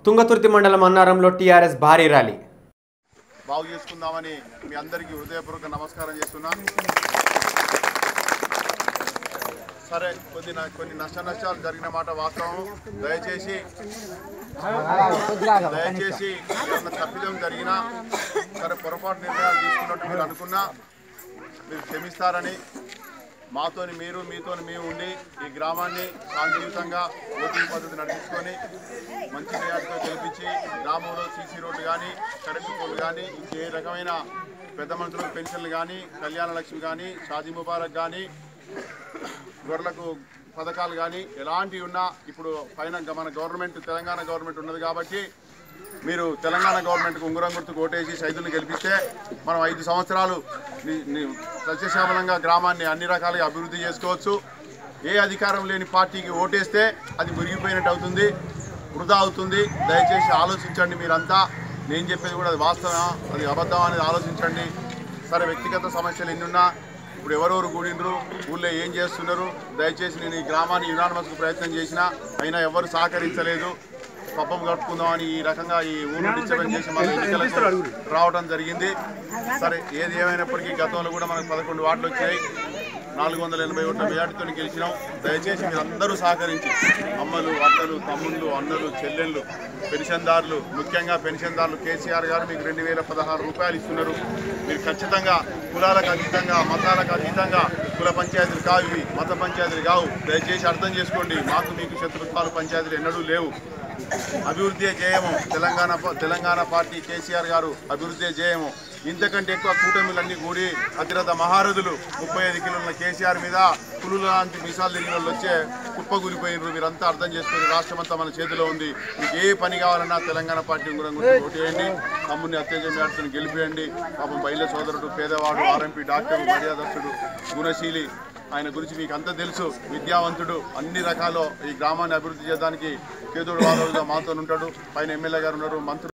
తుంగతుర్తి మండలం అన్నారంలో టీఆర్ఎస్ భారీ ర్యాలీ బాగు చేసుకుందామని మీ అందరికీ హృదయపూర్వక నమస్కారం చేస్తున్నా సరే కొద్ది న- కొన్ని నష్ట నష్టాలు జరిగిన మాట వాస్తవం దయచేసి దయచేసి ఏమన్నా తప్పిదం జరిగినా సరే పొరపాటు నిర్ణయాలు తీసుకున్నట్టు మీరు అనుకున్నా మీరు క్షమిస్తారని మాతోని మీరు మీతోని మేము ఉండి ఈ గ్రామాన్ని శాంతియుతంగా ఓటింగ్ పద్ధతి నడిపించుకొని మంచి మేయాటితో గెలిపించి గ్రామంలో సీసీ రోడ్లు కానీ కరెంటు పోలు కానీ ఇంకే రకమైన పెద్ద మనుషులకు పెన్షన్లు కానీ కళ్యాణ లక్ష్మి కానీ షాదీ ముబారక్ కానీ గొర్రెలకు పథకాలు కానీ ఎలాంటివి ఉన్నా ఇప్పుడు పైన గ- మన గవర్నమెంట్ తెలంగాణ గవర్నమెంట్ ఉన్నది కాబట్టి మీరు తెలంగాణ గవర్నమెంట్కి ఉంగరం గుర్తుకు ఓటేసి సైదుల్ని గెలిపిస్తే మనం ఐదు సంవత్సరాలు ని- ని- సస్యశ్యామలంగా గ్రామాన్ని అన్ని రకాలుగా అభివృద్ధి చేసుకోవచ్చు ఏ అధికారం లేని పార్టీకి ఓటేస్తే అది మురిగిపోయినట్టు అవుతుంది వృధా అవుతుంది దయచేసి ఆలోచించండి మీరంతా నేను చెప్పేది కూడా అది వాస్తవం అది అబద్ధం అనేది ఆలోచించండి సరే వ్యక్తిగత సమస్యలు ఎన్నున్నా ఇప్పుడు ఎవరెవరు కూడిండ్రు ఊళ్ళో ఏం చేస్తున్నారు దయచేసి నేను ఈ గ్రామాన్ని యునానిమస్కు ప్రయత్నం చేసినా అయినా ఎవరు సహకరించలేదు పబ్బం కట్టుకుందామని ఈ రకంగా ఈ ఊరు డిస్టర్బెన్స్ చేసి మన ఎన్నికలకు రావడం జరిగింది సరే ఏది ఏమైనప్పటికీ గతంలో కూడా మనకు పదకొండు వార్డులు వచ్చాయి నాలుగు వందల ఎనభై ఓట్ల మెజార్టీతో గెలిచినాం దయచేసి మీరు అందరూ సహకరించి అమ్మలు అక్కలు తమ్ముళ్ళు అన్నలు చెల్లెళ్ళు పెన్షన్దారులు ముఖ్యంగా పెన్షన్దారులు కేసీఆర్ గారు మీకు రెండు వేల పదహారు రూపాయలు ఇస్తున్నారు మీరు ఖచ్చితంగా కులాలకు అతీతంగా మతాలకు అతీతంగా కుల పంచాయతీలు కావు ఇవి మత పంచాయతీలు కావు దయచేసి అర్థం చేసుకోండి మాకు మీకు శత్రుత్వాలు పంచాయతీలు ఎన్నడూ లేవు అభివృద్ధి జయము తెలంగాణ ప- తెలంగాణ పార్టీ కేసీఆర్ గారు అభివృద్ధి జయము ఇంతకంటే ఎక్కువ కూటమిలన్నీ కూడి అతిరథ మహారథులు ముప్పై ఐదు కిలోల కేసీఆర్ మీద పులుల లాంటి మిసాలు తిరిగిన వాళ్ళు వచ్చే కుప్పగూలిపోయినారు మీరంతా అర్థం చేసుకుని రాష్ట్రం అంతా మన చేతిలో ఉంది మీకు ఏ పని కావాలన్నా తెలంగాణ పార్టీ ఉంగురం గురించి ఓటేయండి తమ్ముడిని అత్యజం ఆడుతుని గెలిపియండి పాపం బయలు సోదరుడు పేదవాడు ఆర్ఎంపీ డాక్టర్ మర్యాదస్తుడు గుణశీలి ఆయన గురించి మీకు అంతా తెలుసు విద్యావంతుడు అన్ని రకాల ఈ గ్రామాన్ని అభివృద్ధి చేయడానికి కేతుడు వాదవుడుగా మాతో ఉంటాడు పైన ఎమ్మెల్యే గారు ఉన్నారు మంత్రులు